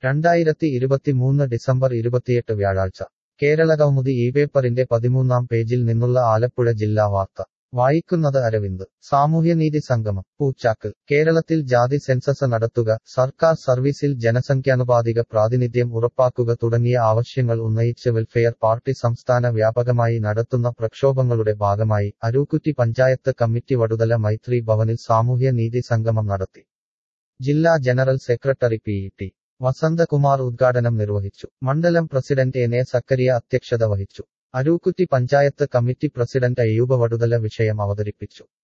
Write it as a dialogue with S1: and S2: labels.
S1: രണ്ടായിരത്തി ഇരുപത്തിമൂന്ന് ഡിസംബർ ഇരുപത്തിയെട്ട് വ്യാഴാഴ്ച കേരളകൗമുദി ഈ പേപ്പറിന്റെ പതിമൂന്നാം പേജിൽ നിന്നുള്ള ആലപ്പുഴ ജില്ലാ വാർത്ത വായിക്കുന്നത് അരവിന്ദ് സാമൂഹ്യനീതി സംഗമം പൂച്ചാക്ക് കേരളത്തിൽ ജാതി സെൻസസ് നടത്തുക സർക്കാർ സർവീസിൽ ജനസംഖ്യാനുപാതിക പ്രാതിനിധ്യം ഉറപ്പാക്കുക തുടങ്ങിയ ആവശ്യങ്ങൾ ഉന്നയിച്ച് വെൽഫെയർ പാർട്ടി സംസ്ഥാന വ്യാപകമായി നടത്തുന്ന പ്രക്ഷോഭങ്ങളുടെ ഭാഗമായി അരൂക്കുറ്റി പഞ്ചായത്ത് കമ്മിറ്റി വടുതല മൈത്രി ഭവനിൽ സാമൂഹ്യനീതി സംഗമം നടത്തി ജില്ലാ general secretary P T Vasanthakumar ഉദ്ഘാടനം നിർവഹിച്ചു മണ്ഡലം പ്രസിഡന്റ് എൻ എ സക്കരിയ അധ്യക്ഷത വഹിച്ചു അരൂക്കുറ്റി പഞ്ചായത്ത് കമ്മിറ്റി പ്രസിഡന്റ് അയ്യൂബ വടുതല വിഷയം അവതരിപ്പിച്ചു